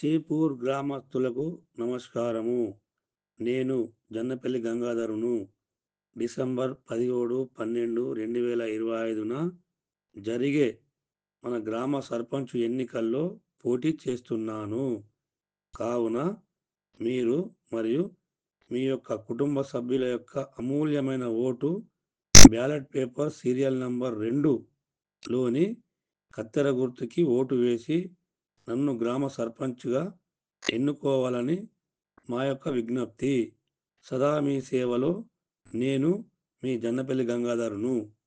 చేపూర్ గ్రామస్తులకు నమస్కారము నేను జన్నపల్లి గంగాధరును డిసెంబర్ పదిహేడు పన్నెండు రెండు వేల ఇరవై ఐదున జరిగే మన గ్రామ సర్పంచ్ ఎన్నికల్లో పోటీ చేస్తున్నాను కావున మీరు మరియు మీ యొక్క కుటుంబ సభ్యుల యొక్క అమూల్యమైన vote ballot paper serial number రెండులోని కత్తెర గుర్తుకి ఓటు వేసి నన్ను గ్రామ సర్పంచ్గా ఎన్నుకోవాలని మా యొక్క విజ్ఞప్తి సదా మీ సేవలో నేను మీ జన్నపల్లి గంగాధరును